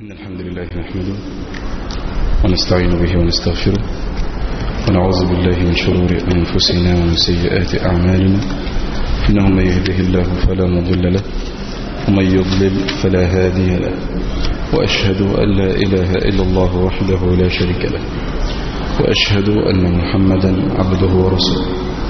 إن الحمد لله نحمده ونستعين به ونستغفره ونعوذ بالله من شرور أنفسنا ومن سيئات أعمالنا إنه من يهده الله فلا مضل له ومن يضلل فلا هادي له وأشهد أن لا إله إلا الله وحده لا شريك له وأشهد أن محمدا عبده ورسوله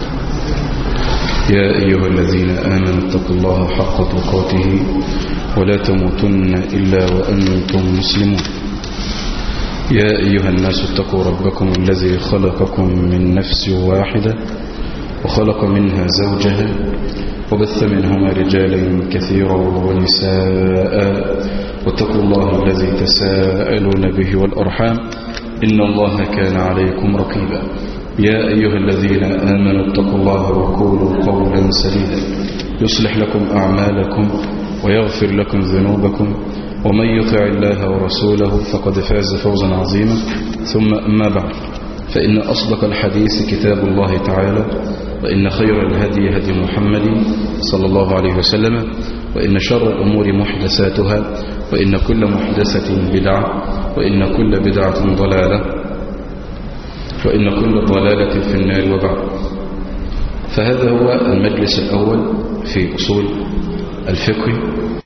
يا أيها الذين آمنوا اتقوا الله حق تقاته ولا تموتن إلا وأنتم مسلمون يا أيها الناس اتقوا ربكم الذي خلقكم من نفس واحدة وخلق منها زوجها وبث منهما رجالا كثيرا ونساء واتقوا الله الذي تساءلون به والأرحام إن الله كان عليكم رقيبا يا أيها الذين آمنوا اتقوا الله وقولوا قولا سديدا يصلح لكم أعمالكم ويغفر لكم ذنوبكم ومن يطع الله ورسوله فقد فاز فوزا عظيما ثم أما بعد فإن أصدق الحديث كتاب الله تعالى وإن خير الهدي هدي محمد صلى الله عليه وسلم وإن شر الأمور محدثاتها وإن كل محدثة بدعة وإن كل بدعة ضلالة وإن كل ضلالة في النار وبعد فهذا هو المجلس الأول في أصول الفقه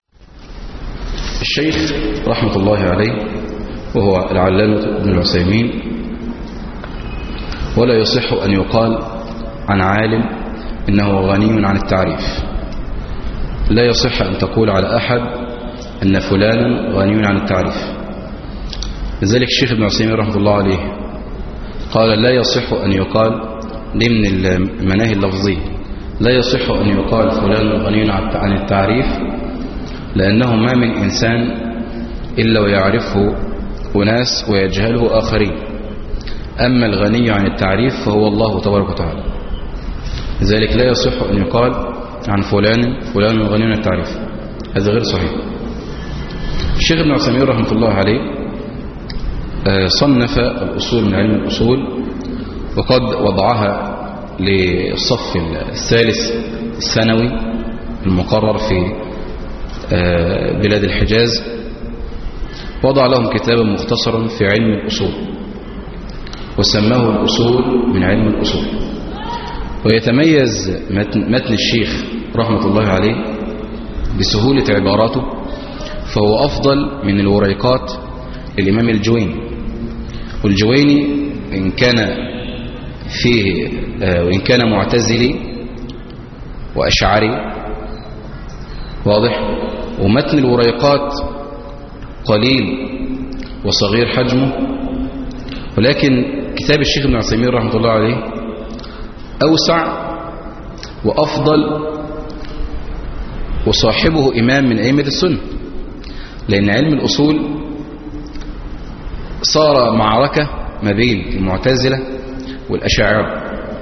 الشيخ رحمة الله عليه وهو العلامة ابن العثيمين ولا يصح أن يقال عن عالم إنه غني عن التعريف لا يصح أن تقول على أحد أن فلانا غني عن التعريف لذلك الشيخ ابن عثيمين رحمة الله عليه قال لا يصح أن يقال ضمن المناهي اللفظية لا يصح أن يقال فلان غني عن التعريف لأنه ما من إنسان إلا ويعرفه أناس ويجهله آخرين أما الغني عن التعريف فهو الله تبارك وتعالى لذلك لا يصح أن يقال عن فلان فلان غني عن التعريف هذا غير صحيح الشيخ ابن عثيمين رحمة الله عليه صنف الأصول من علم الأصول وقد وضعها للصف الثالث الثانوي المقرر في بلاد الحجاز وضع لهم كتابا مختصرا في علم الأصول وسماه الأصول من علم الأصول ويتميز متن الشيخ رحمة الله عليه بسهولة عباراته فهو أفضل من الوريقات الإمام الجويني والجويني إن كان فيه وإن كان معتزلي وأشعري واضح ومتن الوريقات قليل وصغير حجمه ولكن كتاب الشيخ ابن عثيمين رحمة الله عليه أوسع وأفضل وصاحبه إمام من أئمة السنة لأن علم الأصول صار معركة ما بين المعتزلة والأشاعرة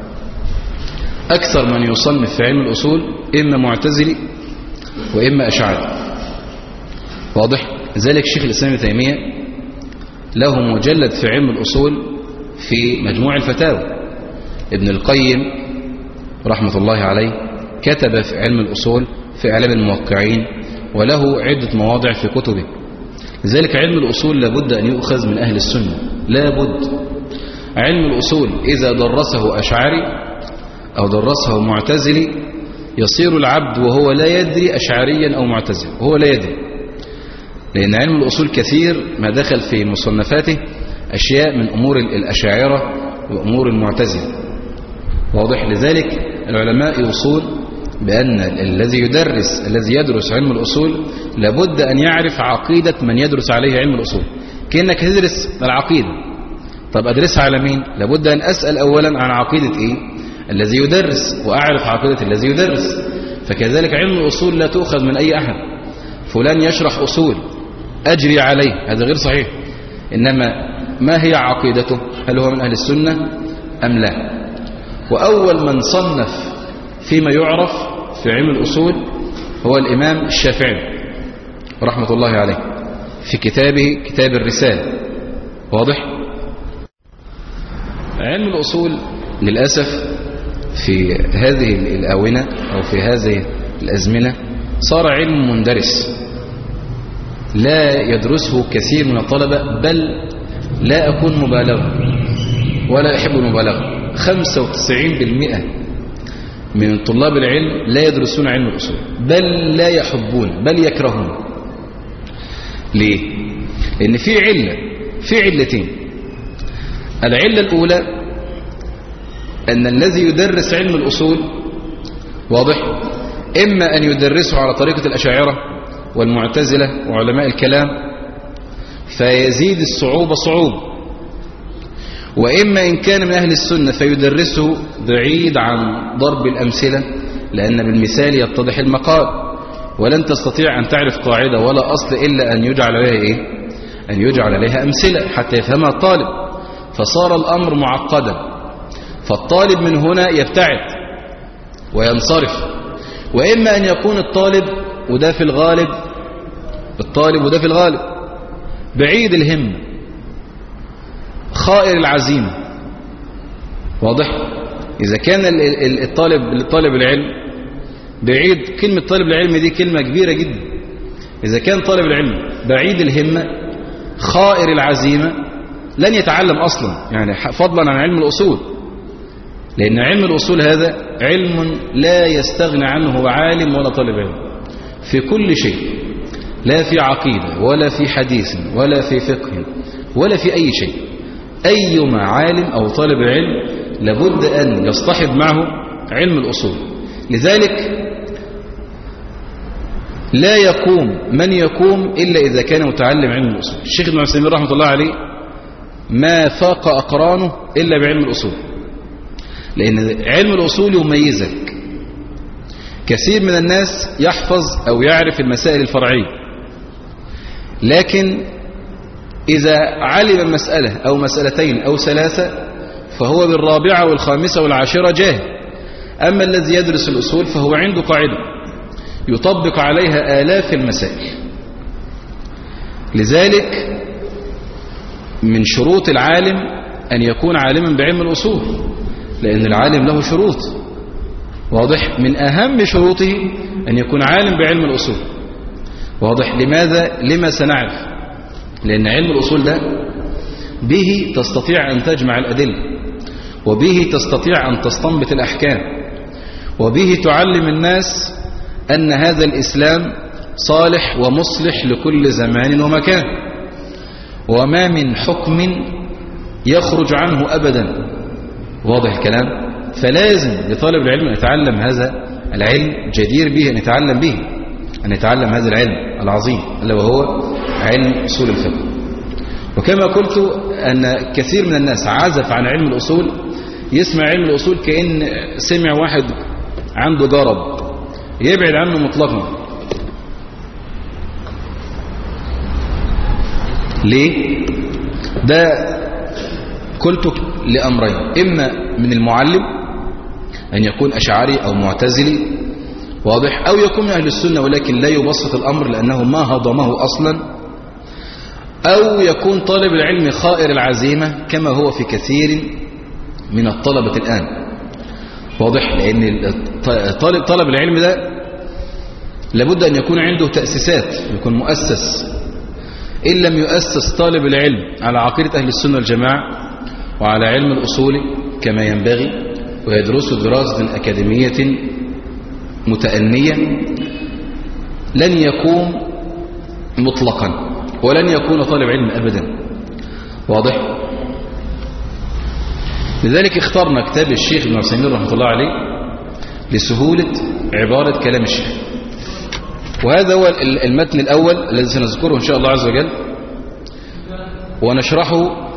أكثر من يصنف في علم الأصول إما معتزلي وإما أشاعرة واضح ذلك الشيخ الإسلام ابن تيمية له مجلد في علم الأصول في مجموع الفتاوى ابن القيم رحمة الله عليه كتب في علم الأصول في إعلام الموقعين وله عدة مواضع في كتبه لذلك علم الأصول لابد أن يؤخذ من أهل السنة لابد علم الأصول إذا درسه أشعري أو درسه معتزلي يصير العبد وهو لا يدري أشعريا أو معتزل وهو لا يدري لأن علم الأصول كثير ما دخل في مصنفاته أشياء من أمور الأشاعرة وأمور المعتزلة واضح لذلك العلماء يوصون بأن الذي يدرس الذي يدرس علم الأصول لابد أن يعرف عقيدة من يدرس عليه علم الأصول كأنك تدرس العقيدة طب أدرسها على مين لابد أن أسأل أولا عن عقيدة إيه الذي يدرس وأعرف عقيدة الذي يدرس فكذلك علم الأصول لا تؤخذ من أي أحد فلان يشرح أصول أجري عليه هذا غير صحيح إنما ما هي عقيدته هل هو من أهل السنة أم لا وأول من صنف فيما يعرف في علم الأصول هو الإمام الشافعي رحمة الله عليه في كتابه كتاب الرسالة واضح علم الأصول للأسف في هذه الآونة أو في هذه الأزمنة صار علم مندرس لا يدرسه كثير من الطلبة بل لا أكون مبالغ ولا أحب المبالغة 95% من طلاب العلم لا يدرسون علم الأصول بل لا يحبون بل يكرهون ليه؟ لأن في علة في علتين العلة الأولى أن الذي يدرس علم الأصول واضح إما أن يدرسه على طريقة الأشاعرة والمعتزلة وعلماء الكلام فيزيد الصعوبة صعوبة وإما إن كان من أهل السنة فيدرسه بعيد عن ضرب الأمثلة لأن بالمثال يتضح المقال ولن تستطيع أن تعرف قاعدة ولا أصل إلا أن يجعل عليها إيه؟ أن يجعل عليها أمثلة حتى يفهمها الطالب فصار الأمر معقدا فالطالب من هنا يبتعد وينصرف وإما أن يكون الطالب وده في الغالب الطالب وده في الغالب بعيد الهمة خائر العزيمة واضح إذا كان الطالب لطالب العلم بعيد كلمة طالب العلم دي كلمة كبيرة جدا إذا كان طالب العلم بعيد الهمة خائر العزيمة لن يتعلم أصلا يعني فضلا عن علم الأصول لأن علم الأصول هذا علم لا يستغنى عنه عالم ولا طالب علم في كل شيء لا في عقيدة ولا في حديث ولا في فقه ولا في أي شيء أيما عالم أو طالب علم لابد أن يصطحب معه علم الأصول لذلك لا يقوم من يقوم إلا إذا كان متعلم علم الأصول الشيخ ابن عثيمين رحمة الله عليه ما فاق أقرانه إلا بعلم الأصول لأن علم الأصول يميزك كثير من الناس يحفظ أو يعرف المسائل الفرعية لكن إذا علم مسألة أو مسألتين أو ثلاثة فهو بالرابعة والخامسة والعاشرة جاهل أما الذي يدرس الأصول فهو عنده قاعدة يطبق عليها آلاف المسائل لذلك من شروط العالم أن يكون عالما بعلم الأصول لأن العالم له شروط واضح من أهم شروطه أن يكون عالم بعلم الأصول واضح لماذا لما سنعرف لأن علم الأصول ده به تستطيع أن تجمع الأدلة وبه تستطيع أن تستنبط الأحكام وبه تعلم الناس أن هذا الإسلام صالح ومصلح لكل زمان ومكان وما من حكم يخرج عنه أبدا واضح الكلام فلازم لطالب العلم أن يتعلم هذا العلم جدير به أن يتعلم به أن يتعلم هذا العلم العظيم ألا وهو علم أصول الفقه وكما قلت أن كثير من الناس عزف عن علم الأصول يسمع علم الأصول كأن سمع واحد عنده جرب يبعد عنه مطلقا ليه ده قلت لأمرين إما من المعلم أن يكون أشعري أو معتزلي واضح أو يكون من أهل السنة ولكن لا يبسط الأمر لأنه ما هضمه أصلا أو يكون طالب العلم خائر العزيمة كما هو في كثير من الطلبة الآن واضح لأن طالب, طالب العلم ده لابد أن يكون عنده تأسيسات يكون مؤسس إن لم يؤسس طالب العلم على عقيدة أهل السنة والجماعة وعلى علم الأصول كما ينبغي ويدرسه دراسة أكاديمية متأنية لن يكون مطلقا ولن يكون طالب علم أبدا واضح لذلك اخترنا كتاب الشيخ ابن عثيمين رحمة الله عليه لسهولة عبارة كلام الشيخ وهذا هو المتن الأول الذي سنذكره إن شاء الله عز وجل ونشرحه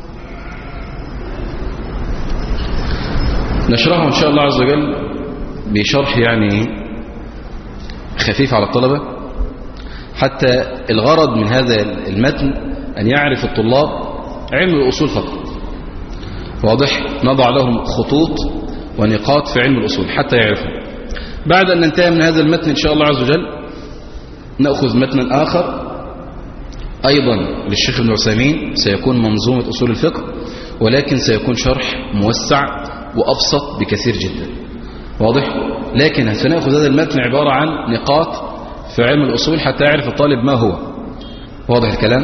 نشرحه إن شاء الله عز وجل بشرح يعني خفيف على الطلبة حتى الغرض من هذا المتن أن يعرف الطلاب علم الأصول فقط واضح نضع لهم خطوط ونقاط في علم الأصول حتى يعرفوا بعد أن ننتهي من هذا المتن إن شاء الله عز وجل نأخذ متنا آخر أيضا للشيخ ابن عثيمين سيكون منظومة أصول الفقه ولكن سيكون شرح موسع وأبسط بكثير جدا واضح لكن سنأخذ هذا المتن عبارة عن نقاط في علم الأصول حتى يعرف الطالب ما هو واضح الكلام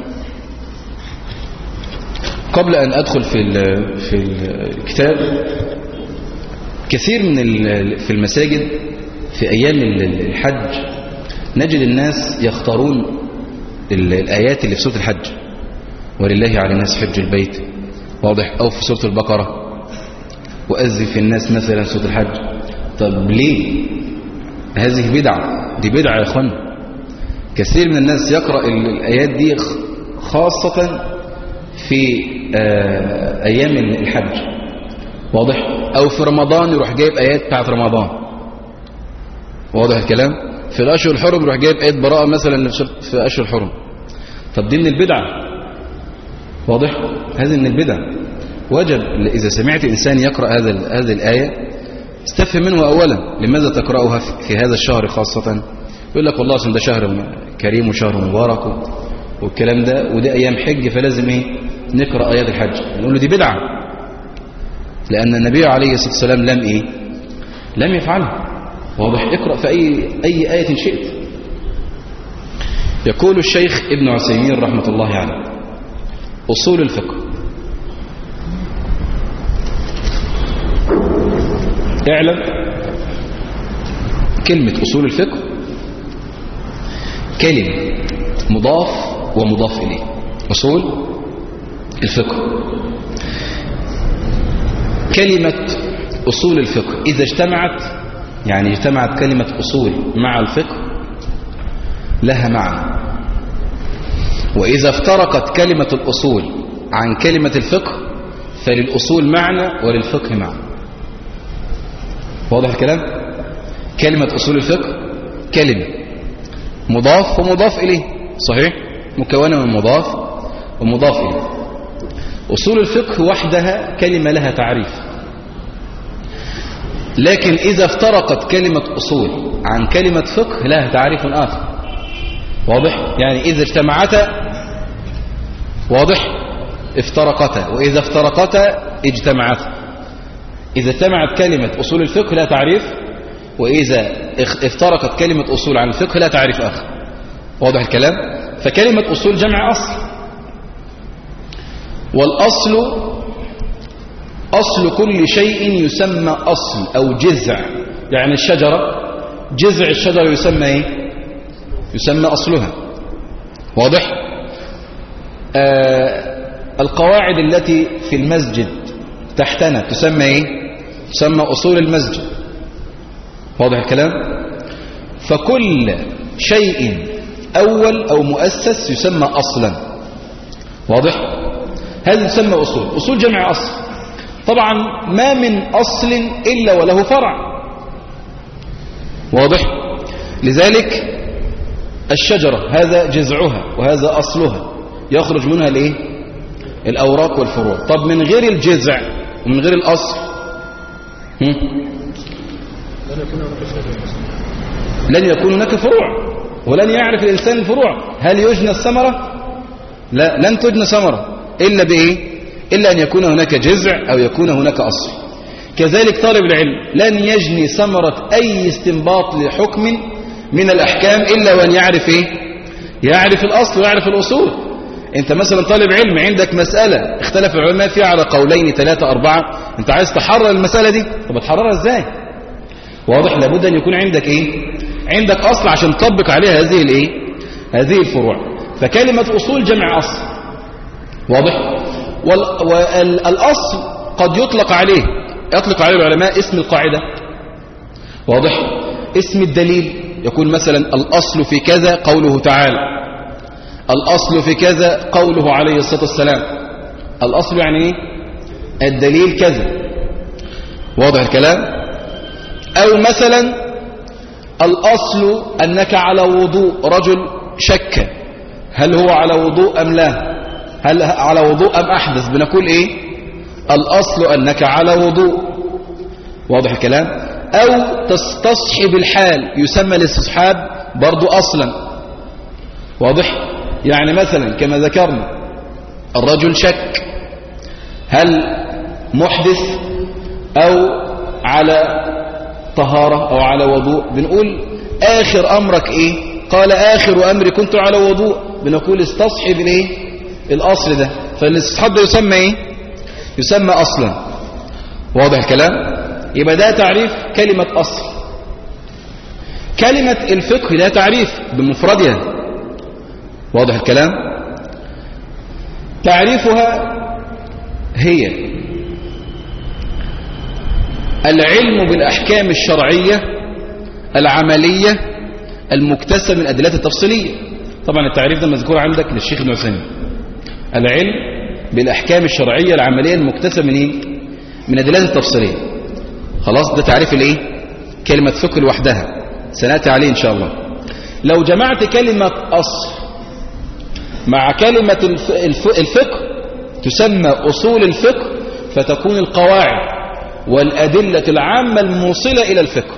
قبل أن أدخل في في الكتاب كثير من في المساجد في أيام الحج نجد الناس يختارون الآيات اللي في سورة الحج ولله على الناس حج البيت واضح أو في سورة البقرة وأذن في الناس مثلا سورة الحج طب ليه هذه بدعة دي بدعة يا اخوان كثير من الناس يقرأ الآيات دي خاصة في أيام الحج واضح أو في رمضان يروح جايب آيات بتاعت رمضان واضح الكلام في الأشهر الحرم يروح جايب آيات براءة مثلا في أشهر الحرم طب دي من البدعة واضح هذه من البدع وجب إذا سمعت إنسان يقرأ هذا هذه الآية استفهم منه أولا لماذا تقرأها في هذا الشهر خاصة يقول لك والله ده شهر كريم وشهر مبارك والكلام ده وده أيام حج فلازم إيه نقرأ آيات الحج نقول له دي بدعة لأن النبي عليه الصلاة والسلام لم إيه لم يفعلها واضح اقرأ في أي, أي آية شئت يقول الشيخ ابن عثيمين رحمة الله عليه أصول الفقه اعلم كلمة أصول الفقه كلمة مضاف ومضاف إليه أصول الفقه كلمة أصول الفقه إذا اجتمعت يعني اجتمعت كلمة أصول مع الفقه لها معنى وإذا افترقت كلمة الأصول عن كلمة الفقه فللأصول معنى وللفقه معنى واضح الكلام كلمة أصول الفقه كلمة مضاف ومضاف إليه صحيح مكونة من مضاف ومضاف إليه أصول الفقه وحدها كلمة لها تعريف لكن إذا افترقت كلمة أصول عن كلمة فقه لها تعريف آخر واضح يعني إذا اجتمعتا واضح افترقتا وإذا افترقتا اجتمعتا إذا اجتمعت كلمة أصول الفقه لا تعريف وإذا افترقت كلمة أصول عن الفقه لا تعريف آخر واضح الكلام فكلمة أصول جمع أصل والأصل أصل كل شيء يسمى أصل أو جذع يعني الشجرة جذع الشجرة يسمى إيه يسمى أصلها واضح آه القواعد التي في المسجد تحتنا تسمى إيه تسمى أصول المسجد واضح الكلام فكل شيء أول أو مؤسس يسمى أصلا واضح هذا يسمى أصول أصول جمع أصل طبعا ما من أصل إلا وله فرع واضح لذلك الشجرة هذا جذعها وهذا أصلها يخرج منها الايه الأوراق والفروع طب من غير الجذع ومن غير الأصل هم؟ لن يكون هناك فروع ولن يعرف الإنسان الفروع هل يجنى الثمرة لا لن تجنى ثمرة إلا بإيه إلا أن يكون هناك جذع أو يكون هناك أصل كذلك طالب العلم لن يجني ثمرة أي استنباط لحكم من الأحكام إلا وأن يعرف إيه يعرف الأصل ويعرف الأصول أنت مثلا طالب علم عندك مسألة اختلف العلماء فيها على قولين ثلاثة أربعة أنت عايز تحرر المسألة دي طب تحررها إزاي واضح لابد أن يكون عندك إيه عندك أصل عشان تطبق عليها هذه الإيه هذه الفروع فكلمة أصول جمع أصل واضح والأصل قد يطلق عليه يطلق عليه العلماء اسم القاعدة واضح اسم الدليل يكون مثلا الأصل في كذا قوله تعالى الأصل في كذا قوله عليه الصلاة والسلام الأصل يعني ايه الدليل كذا واضح الكلام أو مثلا الأصل أنك على وضوء رجل شك هل هو على وضوء أم لا هل على وضوء أم أحدث بنقول إيه الأصل أنك على وضوء واضح الكلام أو تستصحب الحال يسمى الاستصحاب برضو أصلا واضح يعني مثلا كما ذكرنا الرجل شك هل محدث أو على طهارة أو على وضوء بنقول آخر أمرك إيه قال آخر أمري كنت على وضوء بنقول استصحب الايه الاصل ده فالاستصحاب ده يسمى ايه يسمى اصلا واضح الكلام يبقى ده تعريف كلمة اصل كلمة الفقه لا تعريف بمفردها واضح الكلام تعريفها هي العلم بالأحكام الشرعية العملية المكتسبة من الأدلات التفصيلية طبعا التعريف ده مذكور عندك للشيخ ابن عثيمين العلم بالأحكام الشرعية العملية المكتسبة من إيه؟ من الأدلات التفصيلية خلاص ده تعريف الإيه؟ كلمة فقه لوحدها سنأتي عليه إن شاء الله لو جمعت كلمة أصل مع كلمة الف... الف... الفقه تسمى أصول الفقه فتكون القواعد والأدلة العامة الموصلة إلى الفقه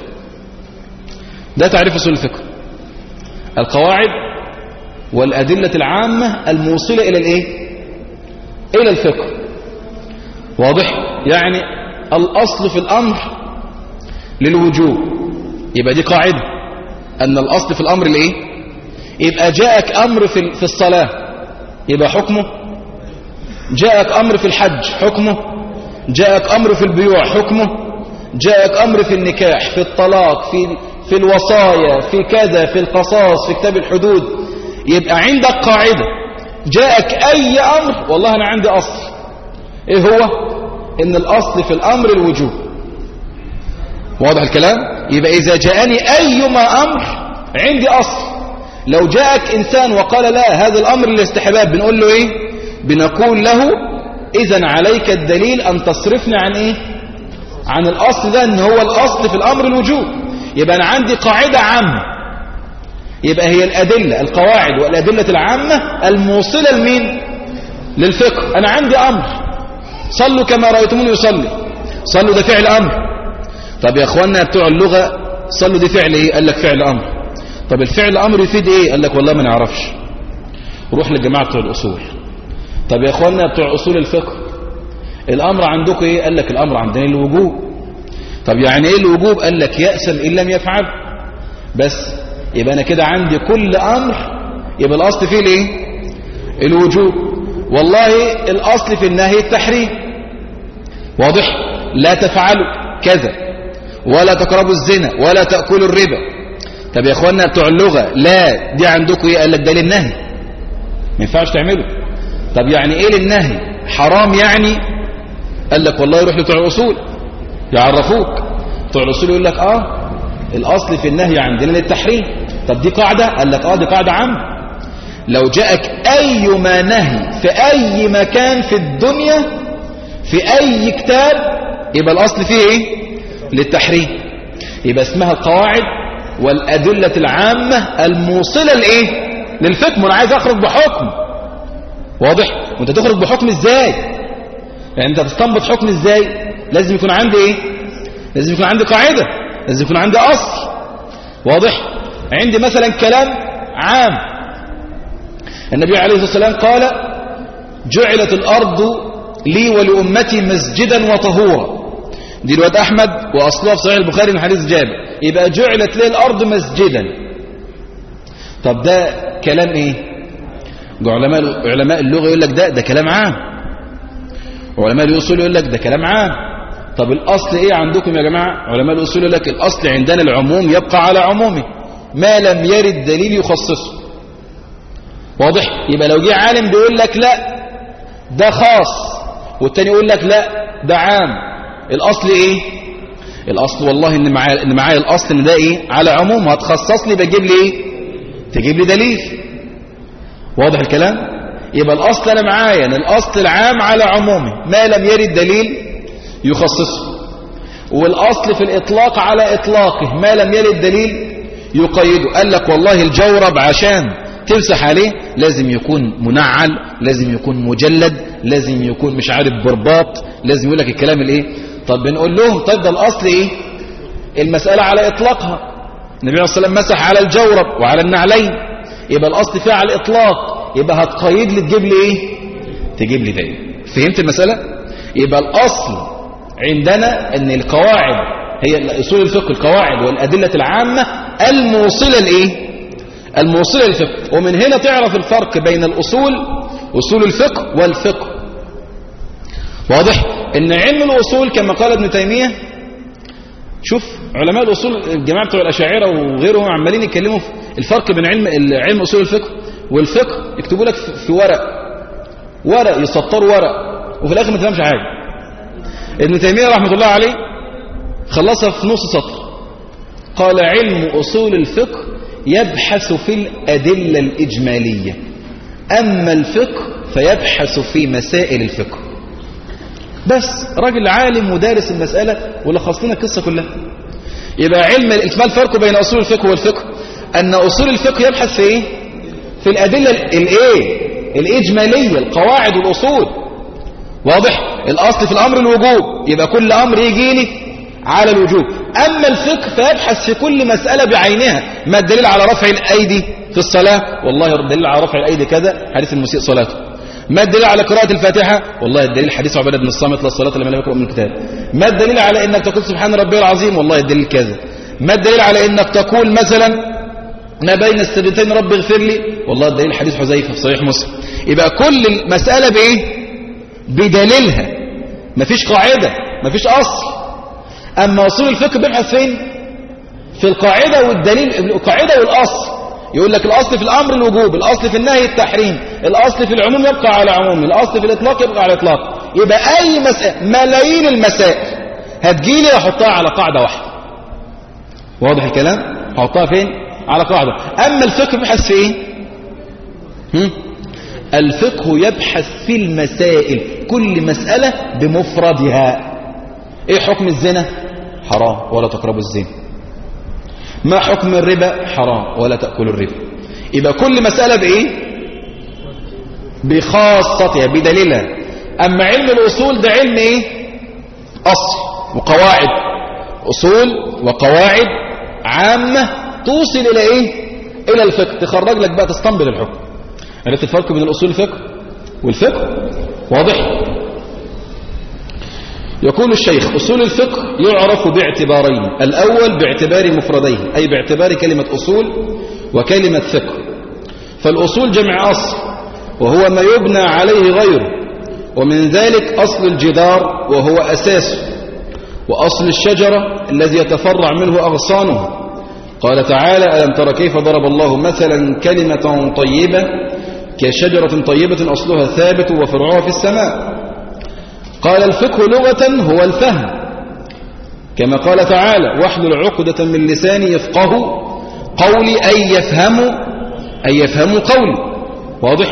ده تعريف أصول الفقه القواعد والأدلة العامة الموصلة إلى الإيه؟ إلى الفقه واضح؟ يعني الأصل في الأمر للوجوب يبقى دي قاعدة أن الأصل في الأمر الإيه؟ يبقى جاءك أمر في في الصلاة يبقى حكمه جاءك أمر في الحج حكمه جاءك أمر في البيوع حكمه جاءك أمر في النكاح في الطلاق في في الوصايا في كذا في القصاص في كتاب الحدود يبقى عندك قاعدة جاءك أي أمر والله أنا عندي أصل إيه هو إن الأصل في الأمر الوجوب واضح الكلام يبقى إذا جاءني أيما أمر عندي أصل لو جاءك إنسان وقال لا هذا الأمر الاستحباب بنقول له إيه بنقول له إذا عليك الدليل أن تصرفني عن إيه عن الأصل ده أن هو الأصل في الأمر الوجوب يبقى أنا عندي قاعدة عامة يبقى هي الأدلة القواعد والأدلة العامة الموصلة لمين للفقه أنا عندي أمر صلوا كما رأيتموني يصلي صلوا ده فعل أمر طب يا أخوانا بتوع اللغة صلوا دي فعل إيه قال لك فعل أمر طب الفعل أمر يفيد إيه قال لك والله ما نعرفش روح للجماعة بتوع الأصول طب يا أخوانا بتوع أصول الفقه الأمر عندكم إيه قال لك الأمر عندنا الوجوب طب يعني إيه الوجوب قال لك يأسم إن لم يفعل بس يبقى أنا كده عندي كل أمر يبقى الأصل فيه الإيه الوجوب والله الأصل في النهي التحريم واضح لا تفعلوا كذا ولا تقربوا الزنا ولا تأكلوا الربا طب يا اخوانا بتوع اللغة لا دي عندكم ايه قال لك ده للنهي ما ينفعش تعمله طب يعني ايه للنهي حرام يعني قال لك والله يروح لبتوع الاصول يعرفوك بتوع الاصول يقول لك اه الاصل في النهي عندنا للتحريم طب دي قاعدة قال لك اه دي قاعدة عامة لو جاءك اي ما نهي في اي مكان في الدنيا في اي كتاب يبقى الاصل فيه ايه للتحريم يبقى اسمها القواعد والأدلة العامة الموصلة لإيه للفقه أنا عايز أخرج بحكم واضح وانت تخرج بحكم إزاي يعني انت تستنبط حكم إزاي لازم يكون عندي إيه لازم يكون عندي قاعدة لازم يكون عندي أصل واضح عندي مثلا كلام عام النبي عليه الصلاة والسلام قال جعلت الأرض لي ولأمتي مسجدا وطهورا دي رواية أحمد وأصلها في صحيح البخاري من حديث جابر يبقى جعلت لي الأرض مسجدا طب ده كلام إيه علماء علماء اللغة يقول لك ده ده كلام عام وعلماء الأصول يقول لك ده كلام عام طب الأصل إيه عندكم يا جماعة علماء الأصول يقول لك الأصل عندنا العموم يبقى على عمومه ما لم يرد دليل يخصصه واضح يبقى لو جه عالم بيقول لك لا ده خاص والتاني يقول لك لا ده عام الاصل ايه الاصل والله ان معايا ان معايا الاصل ان ده ايه على عموم هتخصص لي بجيب لي ايه تجيب لي دليل واضح الكلام يبقى الاصل انا معايا ان الاصل العام على عمومه ما لم يرد دليل يخصصه والاصل في الاطلاق على اطلاقه ما لم يرد دليل يقيده قال لك والله الجورب عشان تمسح عليه لازم يكون منعل لازم يكون مجلد لازم يكون مش عارف برباط لازم يقول لك الكلام الايه طب بنقول لهم طيب ده الاصل ايه المسألة على اطلاقها النبي عليه الصلاة والسلام مسح على الجورب وعلى النعلين يبقى الاصل فيها على الاطلاق يبقى هتقيد لي تجيب لي ايه تجيب لي دليل فهمت المسألة يبقى الاصل عندنا ان القواعد هي اصول الفقه القواعد والادلة العامة الموصلة لايه الموصلة للفقه ومن هنا تعرف الفرق بين الأصول أصول الفقه والفقه واضح ان علم الأصول كما قال ابن تيمية شوف علماء الأصول الجماعة بتوع الأشاعرة وغيرهم عمالين يتكلموا في الفرق بين علم علم أصول الفقه والفقه يكتبوا لك في ورق ورق يسطروا ورق وفي الآخر ما تفهمش حاجة ابن تيمية رحمة الله عليه خلصها في نص سطر قال علم أصول الفقه يبحث في الأدلة الإجمالية أما الفقه فيبحث في مسائل الفقه بس راجل عالم ودارس المسألة ولخص لنا القصة كلها يبقى علم ما الفرق بين أصول الفقه والفقه أن أصول الفقه يبحث في إيه في الأدلة الإيه الإجمالية القواعد والأصول واضح الأصل في الأمر الوجوب يبقى كل أمر يجي لي على الوجوب أما الفقه فيبحث في كل مسألة بعينها ما الدليل على رفع الأيدي في الصلاة والله الدليل على رفع الأيدي كذا حديث المسيء صلاته ما الدليل على قراءة الفاتحة والله الدليل حديث عبادة بن الصامت للصلاة لما لم يقرأ من الكتاب ما الدليل على انك تقول سبحان ربي العظيم والله الدليل كذا ما الدليل على انك تقول مثلا ما بين السجدتين رب اغفر لي والله الدليل حديث حذيفه في صحيح مسلم يبقى كل المسألة بايه بدليلها مفيش قاعدة مفيش اصل اما اصول الفقه بيبحث فين في القاعدة والدليل القاعدة والاصل يقول لك الأصل في الأمر الوجوب الأصل في النهي التحريم الأصل في العموم يبقى على عموم الأصل في الإطلاق يبقى على إطلاق يبقى أي مسائل ملايين المسائل هتجيلي أحطها على قاعدة واحدة واضح الكلام أحطها فين على قاعدة أما الفقه بيبحث في إيه هم؟ الفقه يبحث في المسائل كل مسألة بمفردها إيه حكم الزنا حرام ولا تقربوا الزنا ما حكم الربا حرام ولا تأكل الربا يبقى كل مسألة بإيه بخاصتها بدليلها أما علم الأصول ده علم إيه أصل وقواعد أصول وقواعد عامة توصل إلى إيه إلى الفقه تخرج لك بقى تستنبط الحكم عرفت الفرق بين الأصول الفقه والفقه واضح يقول الشيخ أصول الفقه يعرف باعتبارين الأول باعتبار مفرديه أي باعتبار كلمة أصول وكلمة فقه فالأصول جمع أصل وهو ما يبنى عليه غيره ومن ذلك أصل الجدار وهو أساسه وأصل الشجرة الذي يتفرع منه أغصانها قال تعالى ألم تر كيف ضرب الله مثلا كلمة طيبة كشجرة طيبة أصلها ثابت وفرعها في السماء قال الفقه لغة هو الفهم كما قال تعالى واحلل عقدة من لساني يفقه قولي أي يفهموا أي يفهموا قولي واضح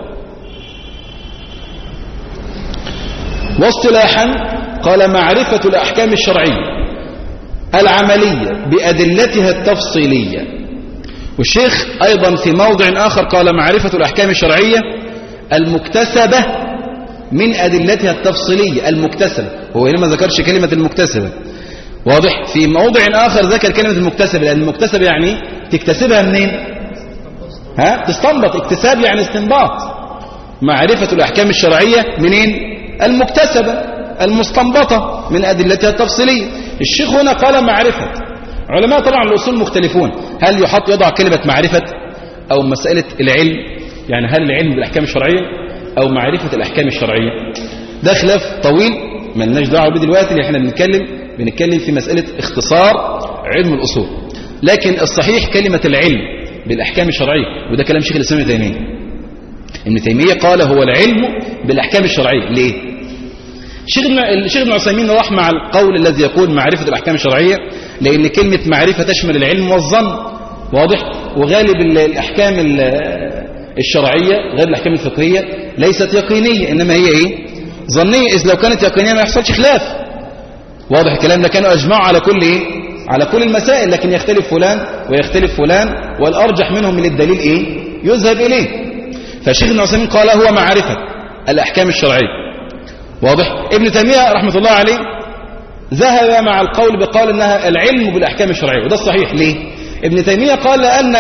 واصطلاحا قال معرفة الأحكام الشرعية العملية بأدلتها التفصيلية والشيخ أيضا في موضع آخر قال معرفة الأحكام الشرعية المكتسبة من أدلتها التفصيلية المكتسبة هو هنا ما ذكرش كلمة المكتسبة واضح في موضع آخر ذكر كلمة المكتسبة لأن المكتسبة يعني تكتسبها منين ها تستنبط اكتساب يعني استنباط معرفة الأحكام الشرعية منين المكتسبة المستنبطة من أدلتها التفصيلية الشيخ هنا قال معرفة علماء طبعا الأصول مختلفون هل يحط يضع كلمة معرفة أو مسألة العلم يعني هل العلم بالأحكام الشرعية أو معرفة الأحكام الشرعية ده خلاف طويل ما لناش دعوه بيه دلوقتي اللي احنا بنتكلم بنتكلم في مسألة اختصار علم الأصول لكن الصحيح كلمة العلم بالأحكام الشرعية وده كلام شيخ الإسلام ابن تيمية ابن تيمية قال هو العلم بالأحكام الشرعية ليه الشيخ ابن عثيمين راح مع القول الذي يقول معرفة الأحكام الشرعية لأن كلمة معرفة تشمل العلم والظن واضح وغالب الأحكام الشرعية غير الأحكام الفقهية ليست يقينية إنما هي إيه ظنية إذ لو كانت يقينية ما يحصلش خلاف واضح الكلام ده كانوا أجمعوا على كل إيه على كل المسائل لكن يختلف فلان ويختلف فلان والأرجح منهم من الدليل إيه يذهب إليه فالشيخ ابن عثيمين قال هو معرفة الأحكام الشرعية واضح ابن تيمية رحمة الله عليه ذهب مع القول بقال انها العلم بالاحكام الشرعيه وده الصحيح ليه ابن تيميه قال ان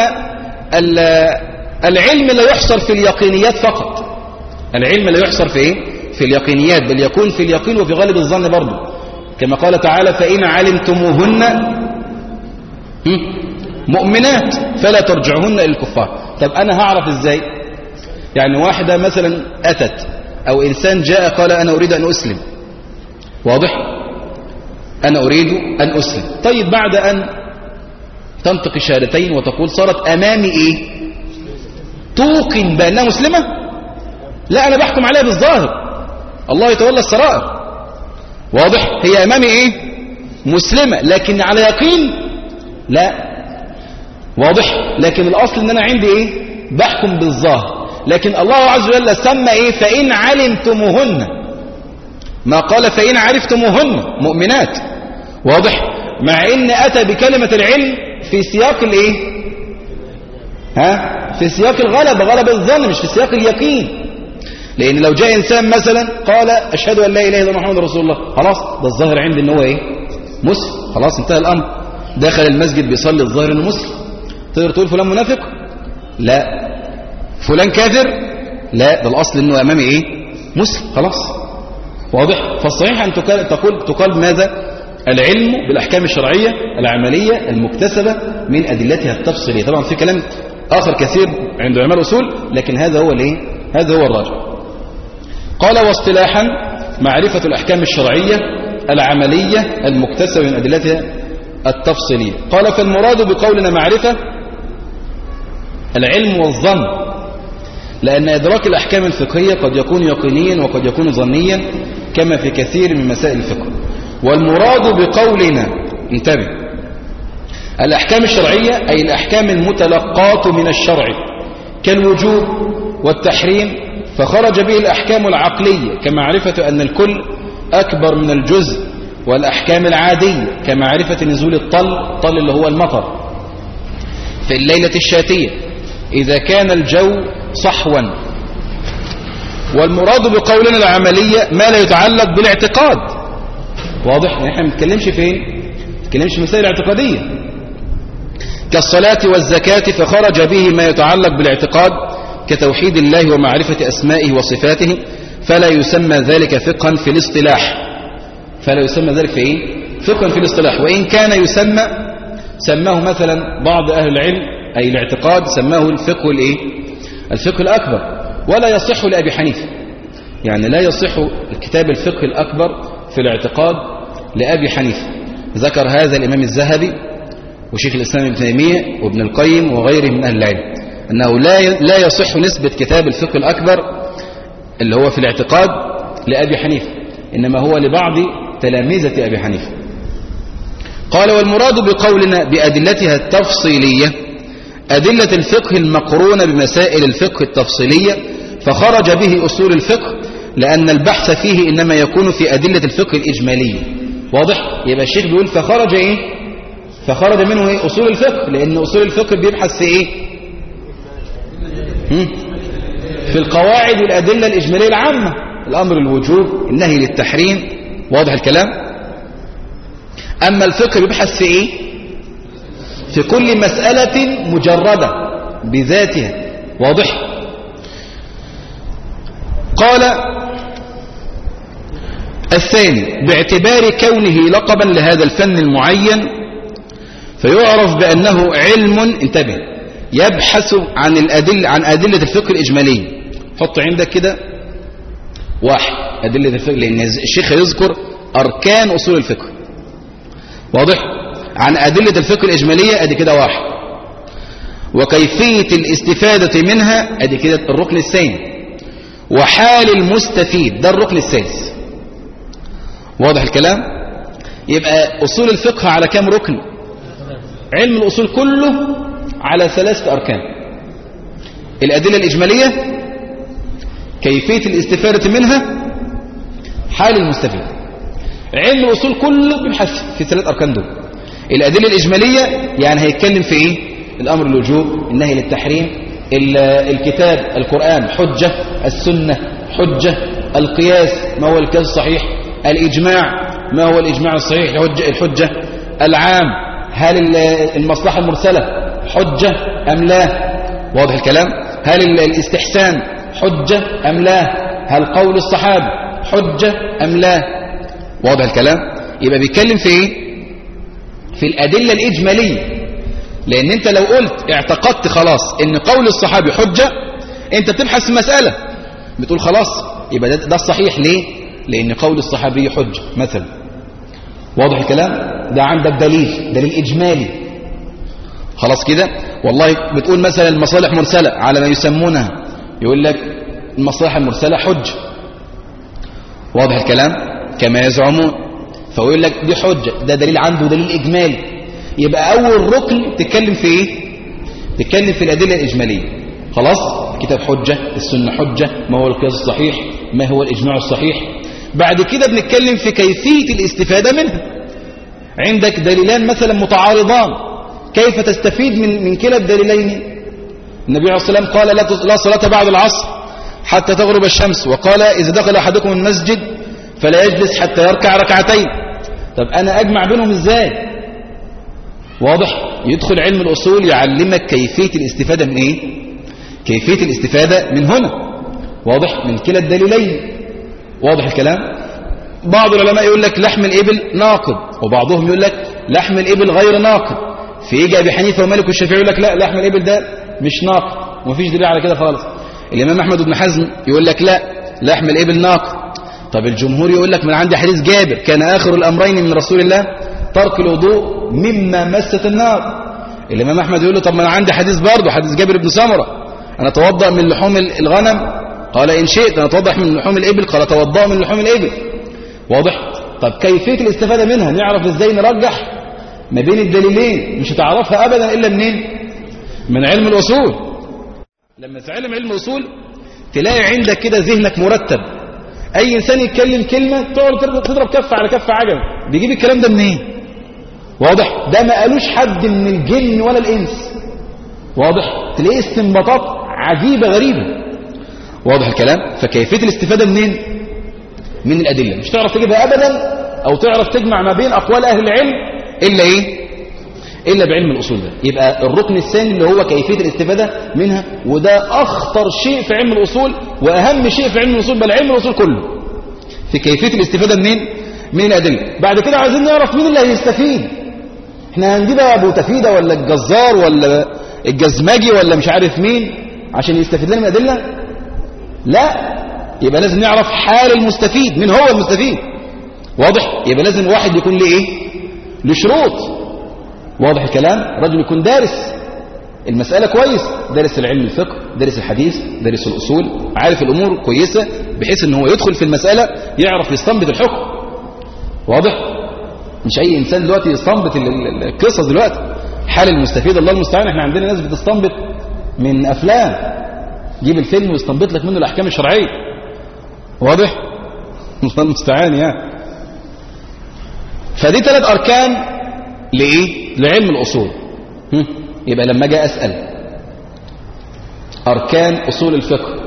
العلم لا يحصر في اليقينيات فقط العلم لا يحصر في ايه في اليقينيات بل يكون في اليقين وفي غالب الظن برضه كما قال تعالى فإن علمتموهن مؤمنات فلا ترجعهن إلى الكفار طب أنا هعرف إزاي يعني واحدة مثلا أتت أو إنسان جاء قال أنا أريد أن أسلم واضح أنا أريد أن أسلم طيب بعد أن تنطق الشهادتين وتقول صارت أمامي إيه توقن بأنها مسلمة لا أنا بحكم عليها بالظاهر الله يتولى السرائر واضح هي أمامي إيه مسلمة لكن على يقين لا واضح لكن الأصل أن أنا عندي إيه بحكم بالظاهر لكن الله عز وجل سمى إيه فإن علمتموهن ما قال فإن عرفتموهن مؤمنات واضح مع إن أتى بكلمة العلم في سياق الإيه ها في سياق الغلبة غلبة الظن مش في سياق اليقين لأن لو جاء إنسان مثلا قال أشهد أن لا إله إلا محمد رسول الله خلاص ده الظاهر عندي إن هو إيه مسلم خلاص انتهى الأمر دخل المسجد بيصلي الظاهر إنه مسلم تقدر تقول فلان منافق لا فلان كافر لا ده الأصل إنه أمامي إيه مسلم خلاص واضح فالصحيح أن تقال, تقول, تقال ماذا العلم بالأحكام الشرعية العملية المكتسبة من أدلتها التفصيلية طبعا في كلام آخر كثير عند علماء الأصول لكن هذا هو الايه هذا هو الراجع قال واصطلاحا معرفة الأحكام الشرعية العملية المكتسبة من أدلتها التفصيلية قال فالمراد بقولنا معرفة العلم والظن لأن إدراك الأحكام الفقهية قد يكون يقينيا وقد يكون ظنيا كما في كثير من مسائل الفقه والمراد بقولنا انتبه الأحكام الشرعية أي الأحكام المتلقاة من الشرع كالوجوب والتحريم فخرج به الأحكام العقلية كمعرفة أن الكل أكبر من الجزء والأحكام العادية كمعرفة نزول الطل طل اللي هو المطر في الليلة الشاتية إذا كان الجو صحوا والمراد بقولنا العملية ما لا يتعلق بالاعتقاد واضح احنا ما بنتكلمش فين ما بنتكلمش في مسائل اعتقادية كالصلاة والزكاة فخرج به ما يتعلق بالاعتقاد كتوحيد الله ومعرفة أسمائه وصفاته فلا يسمى ذلك فقها في الاصطلاح فلا يسمى ذلك في ايه فقها في الاصطلاح وإن كان يسمى سماه مثلا بعض أهل العلم أي الاعتقاد سماه الفقه الايه الفقه الأكبر ولا يصح لأبي حنيفة يعني لا يصح الكتاب الفقه الأكبر في الاعتقاد لأبي حنيفة ذكر هذا الإمام الذهبي وشيخ الإسلام ابن تيمية وابن القيم وغيره من أهل العلم أنه لا لا يصح نسبة كتاب الفقه الأكبر اللي هو في الاعتقاد لأبي حنيفة إنما هو لبعض تلامذة أبي حنيفة قال والمراد بقولنا بأدلتها التفصيلية أدلة الفقه المقرونة بمسائل الفقه التفصيلية فخرج به أصول الفقه لأن البحث فيه إنما يكون في أدلة الفقه الإجمالية واضح؟ يبقى الشيخ بيقول فخرج إيه؟ فخرج منه إيه؟ أصول الفقه لأن أصول الفقه بيبحث في إيه؟ هم؟ في القواعد والأدلة الإجمالية العامة الأمر الوجوب النهي للتحريم واضح الكلام؟ أما الفقه بيبحث في إيه؟ في كل مسألة مجردة بذاتها واضح؟ قال الثاني باعتبار كونه لقبا لهذا الفن المعين فيعرف بأنه علم انتبه يبحث عن الأدل عن أدلة الفقه الإجمالية حط عندك كده واحد أدلة الفقه لأن الشيخ يذكر أركان أصول الفقه واضح عن أدلة الفقه الإجمالية أدي كده واحد وكيفية الاستفادة منها أدي كده الركن الثاني وحال المستفيد ده الركن السادس واضح الكلام يبقى أصول الفقه على كام ركن علم الأصول كله على ثلاثة أركان الأدلة الإجمالية كيفية الاستفادة منها حال المستفيد علم الأصول كله بيبحث في ثلاث أركان دول الأدلة الإجمالية يعني هيتكلم في إيه الأمر الوجوب النهي للتحريم الكتاب القرآن حجة السنة حجة القياس ما هو القياس الصحيح الإجماع ما هو الإجماع الصحيح الحجة العام هل المصلحة المرسلة حجة أم لا واضح الكلام هل الاستحسان حجة أم لا هل قول الصحابة حجة أم لا واضح الكلام يبقى بيتكلم في ايه في الأدلة الإجمالية لأن أنت لو قلت اعتقدت خلاص إن قول الصحابي حجة أنت بتبحث في مسألة بتقول خلاص يبقى ده, ده الصحيح ليه لأن قول الصحابي حجة مثلا واضح الكلام ده عندك دليل دليل إجمالي خلاص كده والله بتقول مثلا المصالح مرسلة على ما يسمونها يقول لك المصالح المرسلة حجة واضح الكلام كما يزعمون فيقول لك دي حجة ده دليل عنده دليل إجمالي يبقى أول ركن تتكلم في إيه تتكلم في الأدلة الإجمالية خلاص كتاب حجة السنة حجة ما هو القياس الصحيح ما هو الإجماع الصحيح بعد كده بنتكلم في كيفية الاستفادة منها عندك دليلان مثلا متعارضان كيف تستفيد من من كلا الدليلين النبي عليه الصلاة والسلام قال لا لا صلاة بعد العصر حتى تغرب الشمس وقال إذا دخل أحدكم المسجد فلا يجلس حتى يركع ركعتين طب أنا أجمع بينهم إزاي واضح يدخل علم الأصول يعلمك كيفية الاستفادة من إيه كيفية الاستفادة من هنا واضح من كلا الدليلين واضح الكلام بعض العلماء يقول لك لحم الإبل ناقض وبعضهم يقول لك لحم الإبل غير ناقض فيجي أبي حنيفة ومالك والشافعي يقول لك لا لحم الإبل ده مش ناقض ومفيش دليل على كده خالص الإمام أحمد بن حزم يقول لك لا لحم الإبل ناقض طب الجمهور يقول لك من عندي حديث جابر كان آخر الأمرين من رسول الله ترك الوضوء مما مست النار الإمام أحمد يقول له طب ما أنا عندي حديث برضه حديث جابر بن سمرة أنا أتوضأ من لحوم الغنم قال إن شئت أنا أتوضأ من لحوم الإبل قال توضأ من لحوم الإبل واضح طب كيفية الاستفادة منها نعرف إزاي نرجح ما بين الدليلين مش هتعرفها أبدا إلا منين من علم الأصول لما تعلم علم الأصول تلاقي عندك كده ذهنك مرتب أي إنسان يتكلم كلمة تقعد تضرب كف على كف عجب بيجيب الكلام ده منين واضح ده ما قالوش حد من الجن ولا الإنس واضح تلاقيه استنباطات عجيبة غريبة واضح الكلام فكيفية الاستفادة منين من الأدلة مش تعرف تجيبها أبدا أو تعرف تجمع ما بين أقوال أهل العلم إلا إيه إلا بعلم الأصول ده يبقى الركن الثاني اللي هو كيفية الاستفادة منها وده أخطر شيء في علم الأصول وأهم شيء في علم الأصول بل علم الأصول كله في كيفية الاستفادة منين من الأدلة بعد كده عايزين نعرف مين اللي هيستفيد احنا هنجيبها أبو تفيدة ولا الجزار ولا الجزمجي ولا مش عارف مين عشان يستفيد لنا من الأدلة لا يبقى لازم نعرف حال المستفيد من هو المستفيد واضح يبقى لازم واحد يكون له ايه له شروط واضح الكلام رجل يكون دارس المسألة كويس دارس العلم الفقه دارس الحديث دارس الأصول عارف الأمور كويسة بحيث ان هو يدخل في المسألة يعرف يستنبط الحكم واضح مش أي إنسان دلوقتي يستنبط القصص دلوقتي حال المستفيد الله المستعان احنا عندنا ناس بتستنبط من أفلام جيب الفيلم ويستنبط لك منه الأحكام الشرعية واضح الله المستعان يعني فدي ثلاث أركان لإيه لعلم الأصول يبقى لما جاء أسأل أركان أصول الفقه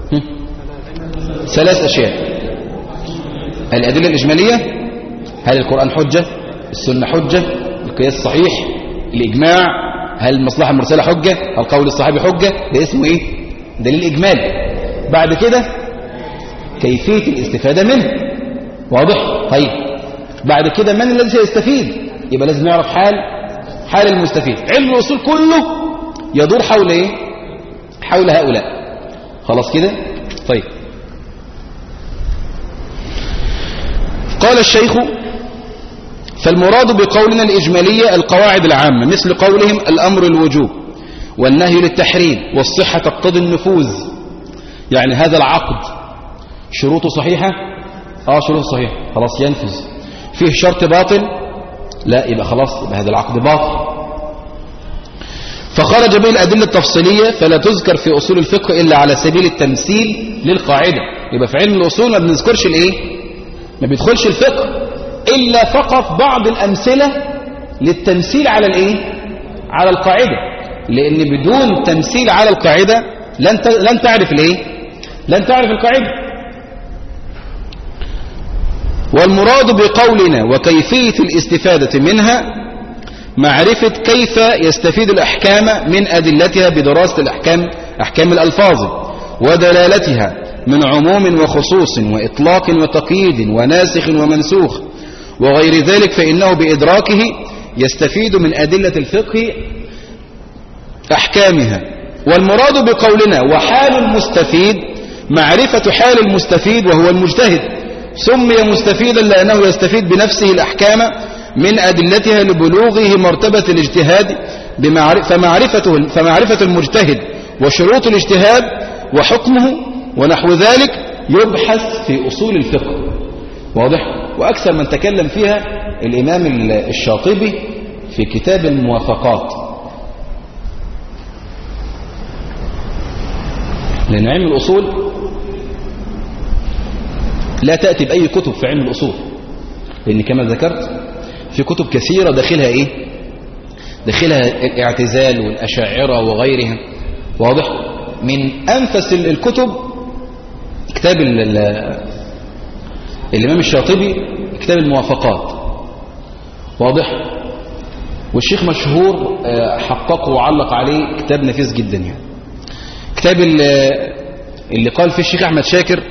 ثلاث أشياء الأدلة الإجمالية هل القرآن حجة السنة حجة القياس صحيح الإجماع هل المصلحة المرسلة حجة القول الصحابي حجة ده اسمه إيه دليل إجمالي بعد كده كيفية الاستفادة منه واضح طيب بعد كده من الذي سيستفيد يبقى لازم نعرف حال حال المستفيد علم الأصول كله يدور حول إيه حول هؤلاء خلاص كده طيب قال الشيخ فالمراد بقولنا الإجمالية القواعد العامة مثل قولهم الأمر الوجوب والنهي للتحريم والصحة تقتضي النفوذ يعني هذا العقد شروطه صحيحة اه شروطه صحيحة خلاص ينفذ فيه شرط باطل لا يبقى خلاص يبقى هذا العقد باطل فخرج به الأدلة التفصيلية فلا تذكر في أصول الفقه إلا على سبيل التمثيل للقاعدة يبقى في علم الأصول ما بنذكرش الإيه ما بيدخلش الفقه إلا فقط بعض الأمثلة للتمثيل على الإيه على القاعدة لأن بدون تمثيل على القاعدة لن لن تعرف الإيه لن تعرف القاعدة والمراد بقولنا وكيفية الاستفادة منها معرفة كيف يستفيد الأحكام من أدلتها بدراسة الأحكام أحكام الألفاظ ودلالتها من عموم وخصوص وإطلاق وتقييد وناسخ ومنسوخ وغير ذلك فإنه بإدراكه يستفيد من أدلة الفقه أحكامها والمراد بقولنا وحال المستفيد معرفة حال المستفيد وهو المجتهد سمي مستفيدا لأنه يستفيد بنفسه الأحكام من أدلتها لبلوغه مرتبة الاجتهاد فمعرفة, فمعرفة المجتهد وشروط الاجتهاد وحكمه ونحو ذلك يبحث في أصول الفقه واضح وأكثر من تكلم فيها الإمام الشاطبي في كتاب الموافقات لأن علم الأصول لا تأتي بأي كتب في علم الأصول لأن كما ذكرت في كتب كثيرة داخلها إيه داخلها الاعتزال والأشاعرة وغيرها واضح من أنفس الكتب كتاب الإمام الشاطبي كتاب الموافقات واضح والشيخ مشهور حققه وعلق عليه كتاب نفيس جدا يعني كتاب اللي قال فيه الشيخ أحمد شاكر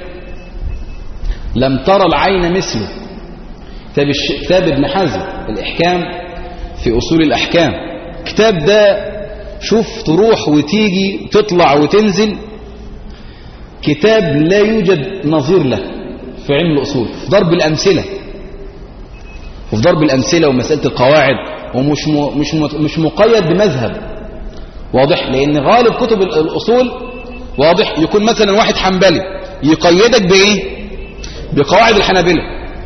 لم ترى العين مثله كتاب, الش... كتاب ابن حزم الإحكام في أصول الأحكام كتاب ده شوف تروح وتيجي تطلع وتنزل كتاب لا يوجد نظير له في علم الأصول في ضرب الأمثلة وفي ضرب الأمثلة ومسألة القواعد ومش م... مش م... مش مقيد بمذهب واضح لأن غالب كتب الأصول واضح يكون مثلا واحد حنبلي يقيدك بإيه بقواعد الحنابلة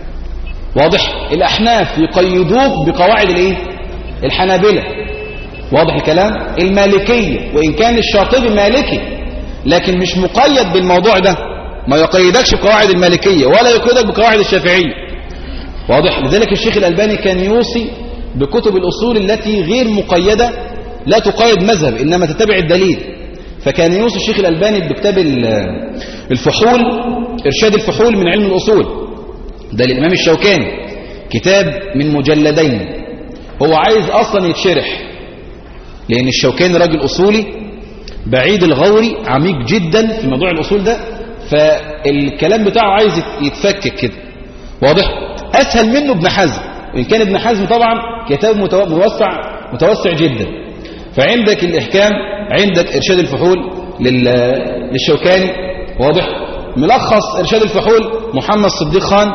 واضح الأحناف يقيدوك بقواعد الإيه الحنابلة واضح الكلام المالكية وإن كان الشاطبي مالكي لكن مش مقيد بالموضوع ده ما يقيدكش بقواعد المالكية ولا يقيدك بقواعد الشافعية واضح لذلك الشيخ الألباني كان يوصي بكتب الأصول التي غير مقيدة لا تقيد مذهب إنما تتبع الدليل فكان يوصي الشيخ الألباني بكتاب الفحول إرشاد الفحول من علم الأصول ده للإمام الشوكاني كتاب من مجلدين هو عايز أصلا يتشرح لأن الشوكاني راجل أصولي بعيد الغوري عميق جدا في موضوع الأصول ده فالكلام بتاعه عايز يتفكك كده واضح أسهل منه ابن حزم وإن كان ابن حزم طبعا كتاب متوسع متوسع جدا فعندك الإحكام عندك إرشاد الفحول للشوكاني واضح ملخص إرشاد الفحول محمد صديق خان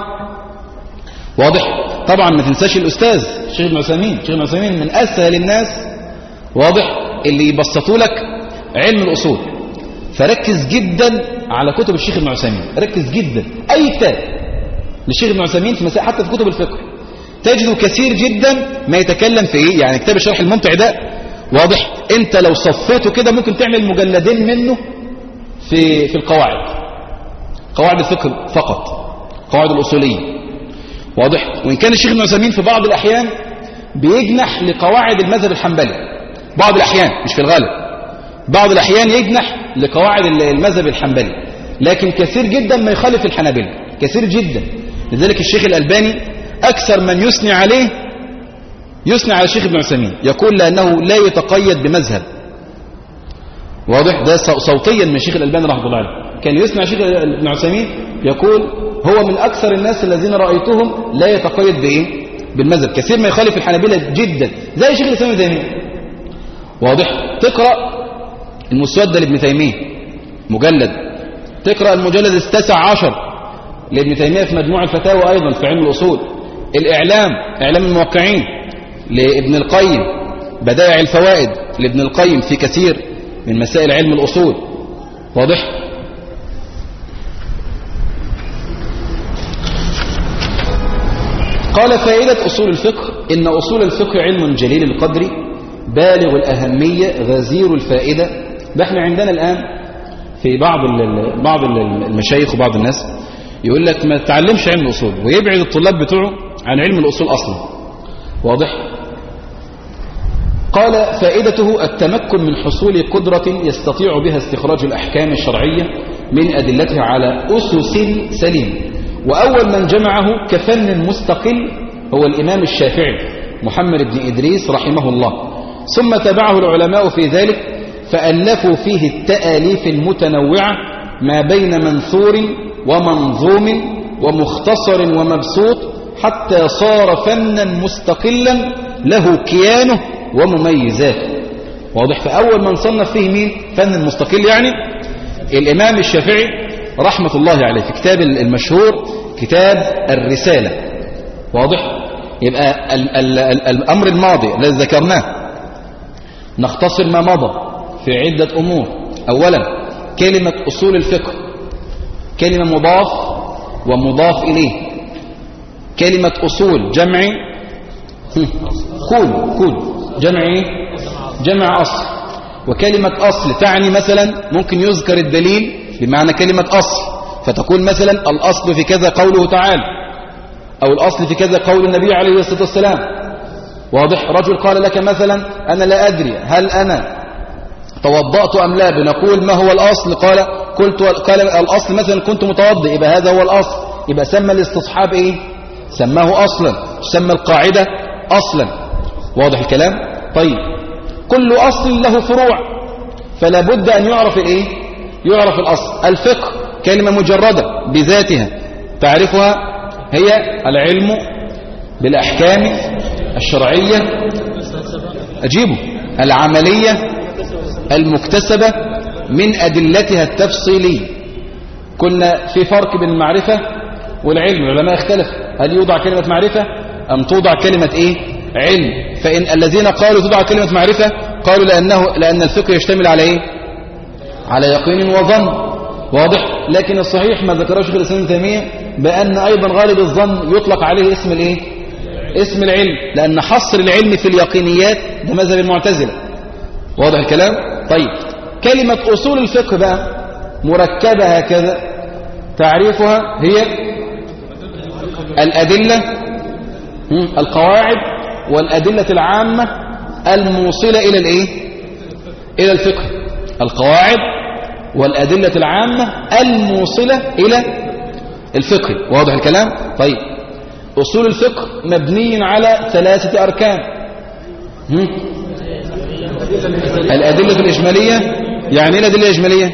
واضح طبعا ما تنساش الأستاذ الشيخ ابن عثيمين الشيخ ابن عثيمين من أسهل الناس واضح اللي يبسطوا لك علم الأصول فركز جدا على كتب الشيخ ابن عثيمين ركز جدا أي كتاب للشيخ ابن عثيمين في مسائل حتى في كتب الفقه تجده كثير جدا ما يتكلم في ايه يعني كتاب الشرح الممتع ده واضح انت لو صفيته كده ممكن تعمل مجلدين منه في في القواعد قواعد الفقه فقط قواعد الأصولية واضح وإن كان الشيخ ابن عثيمين في بعض الأحيان بيجنح لقواعد المذهب الحنبلي بعض الأحيان مش في الغالب بعض الأحيان يجنح لقواعد المذهب الحنبلي لكن كثير جدا ما يخالف الحنابلة كثير جدا لذلك الشيخ الألباني أكثر من يثني عليه يثني على الشيخ ابن عثيمين يقول لأنه لا يتقيد بمذهب واضح ده صوتيا من الشيخ الألباني رحمه الله عليه كان يثني على الشيخ ابن عثيمين يقول هو من أكثر الناس الذين رأيتهم لا يتقيد بإيه بالمذهب كثير ما يخالف الحنابلة جدا زي الشيخ الإسلام ابن تيمية واضح تقرأ المسودة لابن تيمية مجلد تقرأ المجلد التاسع عشر لابن تيمية في مجموع الفتاوى أيضا في علم الأصول الإعلام إعلام الموقعين لابن القيم بدائع الفوائد لابن القيم في كثير من مسائل علم الأصول واضح قال فائدة أصول الفقه إن أصول الفقه علم جليل القدر بالغ الأهمية غزير الفائدة ده احنا عندنا الآن في بعض بعض المشايخ وبعض الناس يقول لك ما تتعلمش علم الأصول ويبعد الطلاب بتوعه عن علم الأصول أصلا واضح قال فائدته التمكن من حصول قدرة يستطيع بها استخراج الأحكام الشرعية من أدلتها على أسس سليمة وأول من جمعه كفن مستقل هو الإمام الشافعي محمد بن إدريس رحمه الله ثم تبعه العلماء في ذلك فألفوا فيه التآليف المتنوعة ما بين منثور ومنظوم ومختصر ومبسوط حتى صار فنا مستقلا له كيانه ومميزاته واضح فأول من صنف فيه مين فن المستقل يعني الإمام الشافعي رحمة الله عليه في كتاب المشهور كتاب الرسالة واضح يبقى ال ال ال الأمر الماضي الذي ذكرناه نختصر ما مضى في عدة أمور أولا كلمة أصول الفقه كلمة مضاف ومضاف إليه كلمة أصول جمع كول كول جمع إيه؟ جمع أصل وكلمة أصل تعني مثلا ممكن يذكر الدليل بمعنى كلمة أصل فتقول مثلا الأصل في كذا قوله تعالى أو الأصل في كذا قول النبي عليه الصلاة والسلام واضح رجل قال لك مثلا أنا لا أدري هل أنا توضأت أم لا بنقول ما هو الأصل قال قلت قال الأصل مثلا كنت متوضئ يبقى هذا هو الأصل يبقى سمى الاستصحاب إيه سماه أصلا سمى القاعدة أصلا واضح الكلام طيب كل أصل له فروع فلا بد أن يعرف الإيه يعرف الأصل الفقه كلمة مجردة بذاتها تعرفها هي العلم بالأحكام الشرعية أجيبه العملية المكتسبة من أدلتها التفصيلية كنا في فرق بين المعرفة والعلم العلماء اختلف هل يوضع كلمة معرفة أم توضع كلمة إيه علم فإن الذين قالوا توضع كلمة معرفة قالوا لأنه لأن الفقه يشتمل على إيه على يقين وظن واضح لكن الصحيح ما ذكره شيخ الإسلام تيمية بأن أيضا غالب الظن يطلق عليه اسم الإيه اسم العلم لأن حصر العلم في اليقينيات ده مذهب المعتزلة واضح الكلام طيب كلمة أصول الفقه بقى مركبة هكذا تعريفها هي الأدلة القواعد والأدلة العامة الموصلة إلى الإيه إلى الفقه القواعد والأدلة العامة الموصلة إلى الفقه واضح الكلام طيب أصول الفقه مبني على ثلاثة أركان الأدلة الإجمالية يعني ايه الأدلة الإجمالية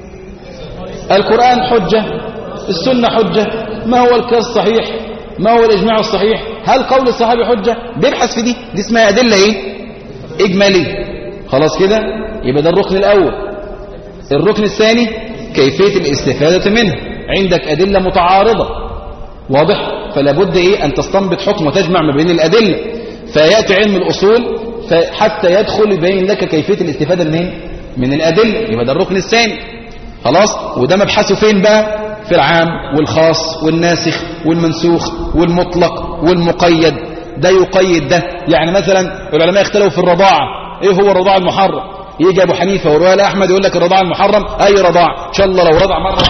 القرآن حجة السنة حجة ما هو القياس الصحيح ما هو الإجماع الصحيح هل قول الصحابي حجة بيبحث في دي دي اسمها أدلة إيه إجمالية خلاص كده يبقى ده الركن الأول الركن الثاني كيفية الاستفادة منه عندك أدلة متعارضة واضح فلا بد إيه أن تستنبط حكم وتجمع ما بين الأدلة فيأتي علم الأصول حتى يدخل يبين لك كيفية الاستفادة منين من الأدلة يبقى ده الركن الثاني خلاص وده مبحثه فين بقى في العام والخاص والناسخ والمنسوخ والمطلق والمقيد ده يقيد ده يعني مثلا العلماء اختلفوا في الرضاعة ايه هو الرضاعة المحرم يجي ابو حنيفة ورواية احمد يقول لك الرضاعة المحرم اي رضاعة ان شاء الله لو رضع مرة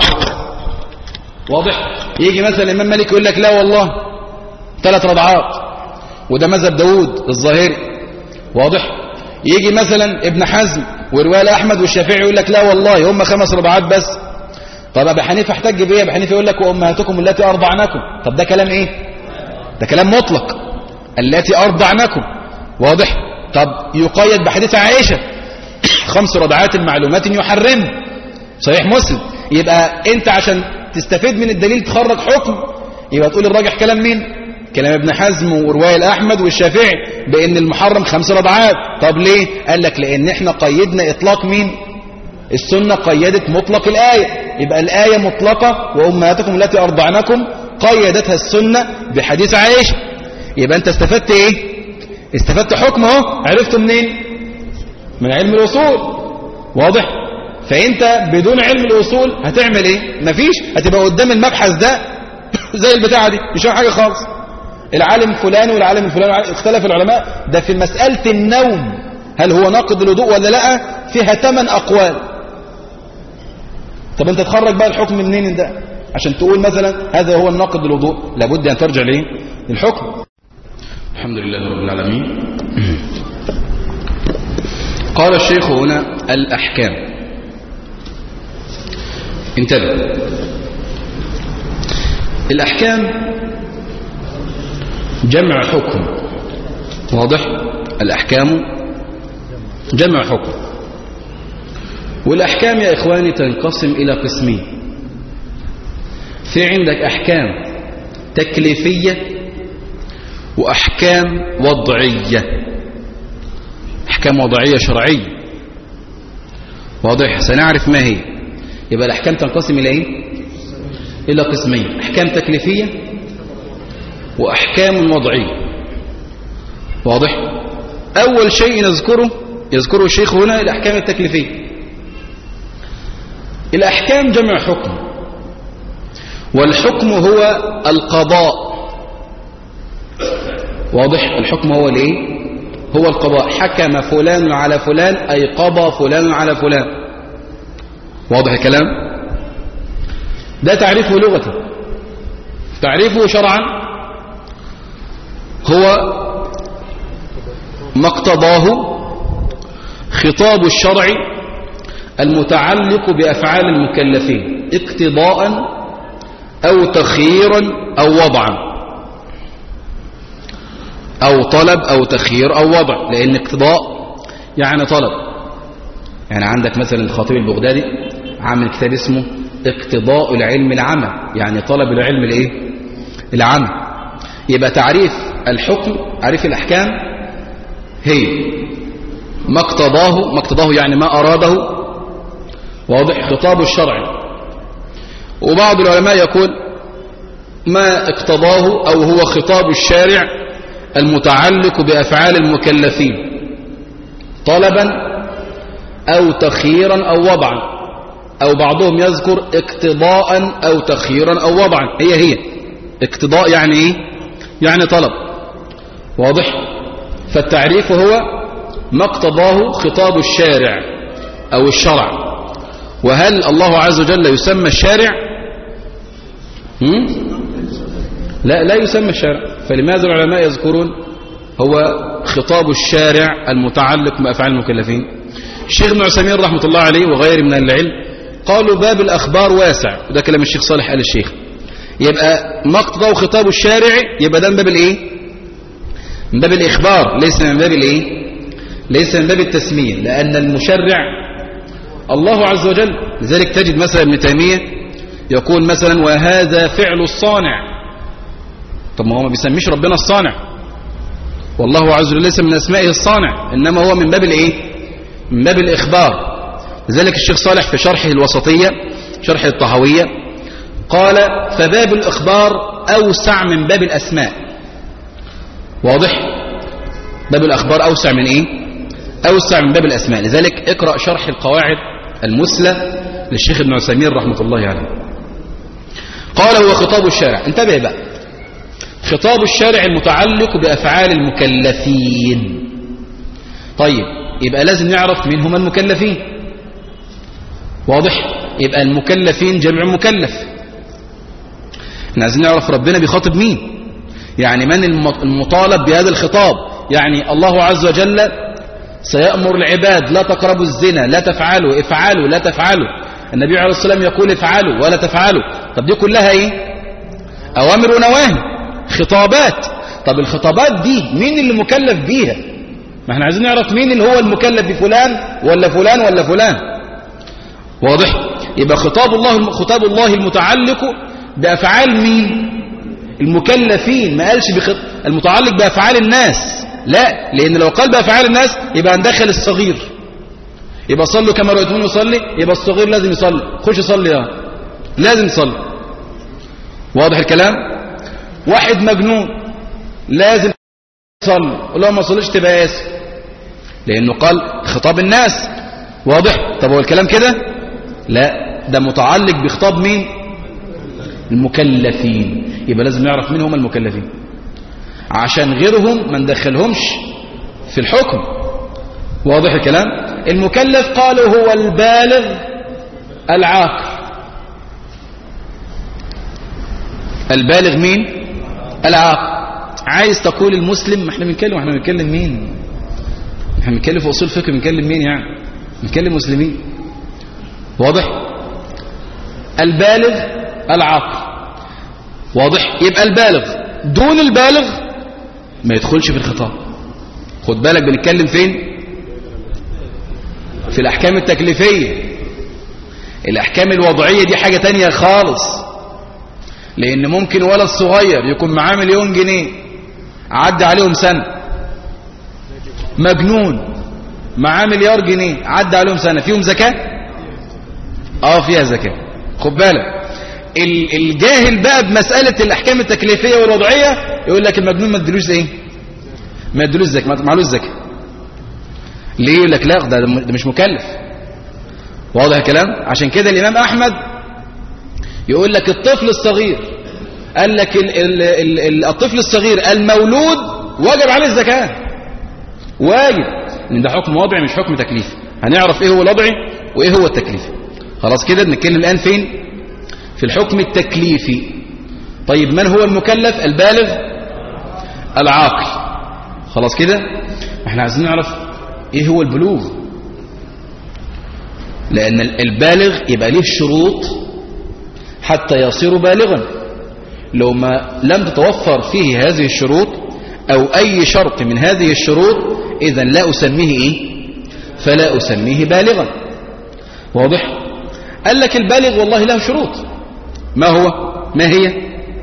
واضح يجي مثلا الامام مالك يقول لك لا والله ثلاث رضعات وده مذهب داوود الظاهري واضح يجي مثلا ابن حزم ورواية احمد والشافعي يقول لك لا والله هم خمس رضعات بس طب ابو حنيفه احتج بايه ابو حنيفه يقول لك وامهاتكم التي ارضعنكم طب ده كلام ايه ده كلام مطلق التي ارضعنكم واضح طب يقيد بحديث عائشه خمس رضعات المعلومات يحرم صحيح مسلم يبقى انت عشان تستفيد من الدليل تخرج حكم يبقى تقول الراجح كلام مين كلام ابن حزم ورواية الأحمد والشافعي بأن المحرم خمس رضعات طب ليه قال لك لأن احنا قيدنا إطلاق مين السنة قيدت مطلق الآية يبقى الآية مطلقة وأمهاتكم التي أرضعنكم قيدتها السنة بحديث عائشة يبقى أنت استفدت إيه استفدت حكم اهو عرفته منين من علم الأصول واضح فأنت بدون علم الأصول هتعمل إيه مفيش هتبقى قدام المبحث ده زي البتاعة دي مش حاجة خالص العالم فلان والعالم الفلاني اختلف العلماء ده في مسألة النوم هل هو ناقض الوضوء ولا لا فيها ثمان أقوال طب انت تخرج بقى الحكم منين ده عشان تقول مثلا هذا هو الناقض للوضوء لابد ان ترجع ليه للحكم الحمد لله رب العالمين قال الشيخ هنا الأحكام انتبه الأحكام جمع حكم واضح الأحكام جمع حكم والأحكام يا إخواني تنقسم إلى قسمين في عندك أحكام تكليفية وأحكام وضعية أحكام وضعية شرعية واضح سنعرف ما هي يبقى الأحكام تنقسم إلى إيه إلى قسمين أحكام تكليفية وأحكام وضعية واضح أول شيء نذكره يذكره الشيخ هنا الأحكام التكليفية الأحكام جمع حكم والحكم هو القضاء واضح الحكم هو الايه هو القضاء حكم فلان على فلان أي قضى فلان على فلان واضح الكلام ده تعريفه لغة تعريفه شرعا هو ما اقتضاه خطاب الشرع المتعلق بأفعال المكلفين اقتضاء أو تخييرا أو وضعا أو طلب أو تخيير أو وضع لأن اقتضاء يعني طلب يعني عندك مثلا الخطيب البغدادي عامل كتاب اسمه اقتضاء العلم العمى يعني طلب العلم الايه العمى يبقى تعريف الحكم تعريف الأحكام هي ما اقتضاه ما اقتضاه يعني ما أراده واضح خطاب الشرع وبعض العلماء يقول ما اقتضاه أو هو خطاب الشارع المتعلق بأفعال المكلفين طلبا أو تخييرا أو وضعا أو بعضهم يذكر اقتضاء أو تخييرا أو وضعا هي هي اقتضاء يعني ايه يعني طلب واضح فالتعريف هو ما اقتضاه خطاب الشارع أو الشرع وهل الله عز وجل يسمى الشارع هم؟ لا لا يسمى الشارع فلماذا العلماء يذكرون هو خطاب الشارع المتعلق بأفعال المكلفين الشيخ ابن عثيمين رحمة الله عليه وغيره من العلم قالوا باب الأخبار واسع وده كلام الشيخ صالح آل الشيخ يبقى ما اقتضاه خطاب الشارع يبقى ده من باب الايه من باب الإخبار ليس من باب الايه ليس من باب التسمية لأن المشرع الله عز وجل لذلك تجد مثلا ابن تيمية يقول مثلا وهذا فعل الصانع طب ما هو ما بيسميش ربنا الصانع والله عز وجل ليس من أسمائه الصانع إنما هو من باب الإيه من باب الإخبار لذلك الشيخ صالح في شرحه الوسطية شرح الطهوية قال فباب الإخبار أوسع من باب الأسماء واضح باب الأخبار أوسع من إيه أوسع من باب الأسماء لذلك اقرأ شرح القواعد المثلى للشيخ ابن عثيمين رحمة الله عليه قال هو خطاب الشارع انتبه بقى خطاب الشارع المتعلق بأفعال المكلفين طيب يبقى لازم نعرف مين هم المكلفين واضح يبقى المكلفين جمع مكلف احنا عايزين نعرف ربنا بيخاطب مين يعني من المطالب بهذا الخطاب يعني الله عز وجل سيأمر العباد لا تقربوا الزنا لا تفعلوا افعلوا لا تفعلوا النبي عليه الصلاة والسلام يقول افعلوا ولا تفعلوا طب دي كلها ايه اوامر ونواهي خطابات طب الخطابات دي مين اللي مكلف بيها ما احنا عايزين نعرف مين اللي هو المكلف بفلان ولا فلان ولا فلان واضح يبقى خطاب الله خطاب الله المتعلق بافعال مين المكلفين ما قالش بخط... المتعلق بافعال الناس لا لان لو قال بافعال الناس يبقى ندخل الصغير يبقى صلوا كما رايتموني يصلي يبقى الصغير لازم يصلي خش صلي اه لازم يصلي واضح الكلام واحد مجنون لازم يصلي ولو ما صليش تبقى اسف لانه قال خطاب الناس واضح طب هو الكلام كده لا ده متعلق بخطاب مين المكلفين يبقى لازم نعرف مين هم المكلفين عشان غيرهم ما ندخلهمش في الحكم واضح الكلام المكلف قالوا هو البالغ العاقل البالغ مين العاقل عايز تقول المسلم ما احنا بنتكلم احنا بنتكلم مين احنا بنتكلم في اصول فقه بنتكلم مين يعني بنتكلم مسلمين واضح البالغ العاقل واضح يبقى البالغ دون البالغ ما يدخلش في الخطاب خد بالك بنتكلم فين في الاحكام التكليفيه الاحكام الوضعيه دي حاجه تانية خالص لان ممكن ولد صغير يكون معاه مليون جنيه عدى عليهم سنه مجنون معاه مليار جنيه عدى عليهم سنة فيهم زكاة اه فيها زكاة خد بالك ال- الجاهل بقى بمسألة الأحكام التكليفية والوضعية يقول لك المجنون ما ادلوش ايه ما ادلوش زكاة ما معلوش زكاة ليه يقول لك لا ده, ده مش مكلف واضح الكلام عشان كده الإمام أحمد يقول لك الطفل الصغير قال لك ال ال ال ال الطفل الصغير المولود واجب عليه الزكاة واجب لان ده حكم وضعي مش حكم تكليفي هنعرف ايه هو الوضعي وايه هو التكليفي خلاص كده بنتكلم الآن فين في الحكم التكليفي طيب من هو المكلف البالغ العاقل خلاص كده احنا عايزين نعرف ايه هو البلوغ لأن البالغ يبقى ليه شروط حتى يصير بالغا لو ما لم تتوفر فيه هذه الشروط أو أي شرط من هذه الشروط إذا لا أسميه إيه فلا أسميه بالغا واضح قال لك البالغ والله له شروط ما هو ما هي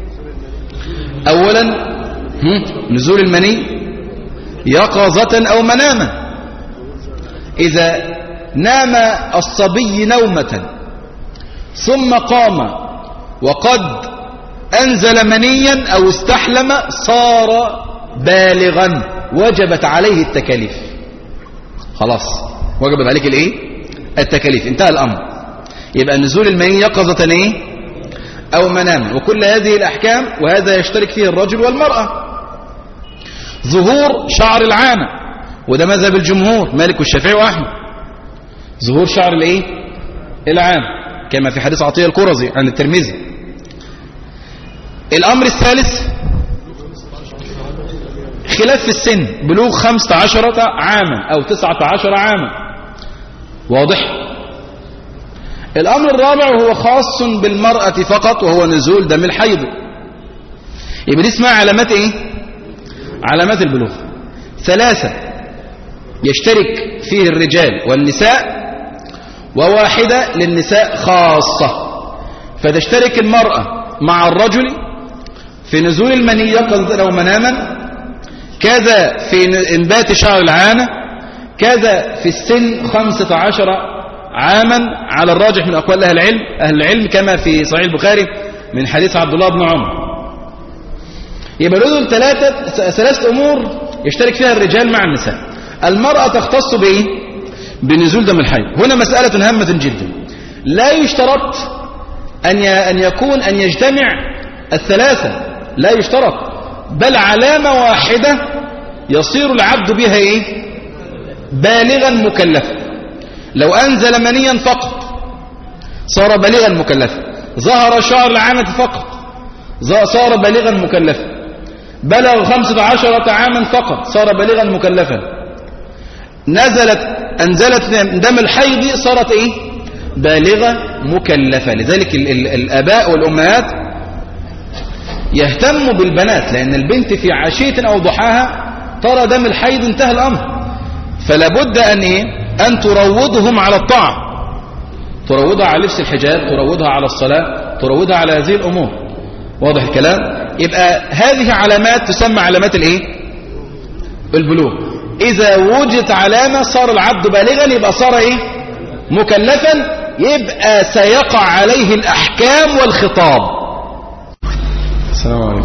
أولا هم؟ نزول المني يقظة أو مناما إذا نام الصبي نومة ثم قام وقد أنزل منيا أو استحلم صار بالغا وجبت عليه التكاليف خلاص وجبت عليك الايه التكاليف انتهى الأمر يبقى نزول المني يقظة ايه أو منام وكل هذه الأحكام وهذا يشترك فيه الرجل والمرأة ظهور شعر العانة وده مذهب الجمهور مالك والشافعي وأحمد ظهور شعر الايه العام كما في حديث عطية القرزي عن الترمذي الأمر الثالث خلاف في السن بلوغ خمسة عشرة عاما أو تسعة عشر عاما واضح الأمر الرابع وهو خاص بالمرأة فقط وهو نزول دم الحيض يبقى دي اسمها علامات ايه علامات البلوغ ثلاثة يشترك فيه الرجال والنساء وواحدة للنساء خاصة فتشترك المرأة مع الرجل في نزول المني يقظة أو مناما كذا في انبات شعر العانة كذا في السن خمسة عشر عاما على الراجح من أقوال أهل العلم أهل العلم كما في صحيح البخاري من حديث عبد الله بن عمر يبقى دول ثلاثة ثلاثة أمور يشترك فيها الرجال مع النساء المرأة تختص بإيه بنزول دم الحيض هنا مسألة هامة جدا لا يشترط أن أن يكون أن يجتمع الثلاثة لا يشترط بل علامة واحدة يصير العبد بها إيه بالغا مكلفا لو أنزل منيا فقط صار بالغا مكلفا ظهر شعر العامة فقط صار بالغا مكلفا بلغ خمسة عشرة عاما فقط صار بالغا مكلفا نزلت أنزلت دم الحيض صارت إيه بالغة مكلفة لذلك ال ال الأباء والأمهات يهتموا بالبنات لأن البنت في عشية أو ضحاها ترى دم الحيض انتهى الأمر فلا بد أن, إيه؟ أن تروضهم على الطاعة تروضها على لبس الحجاب تروضها على الصلاة تروضها على هذه الأمور واضح الكلام يبقى هذه علامات تسمى علامات الايه البلوغ إذا وجدت علامة صار العبد بالغا يبقى صار إيه مكلفا يبقى سيقع عليه الأحكام والخطاب السلام عليكم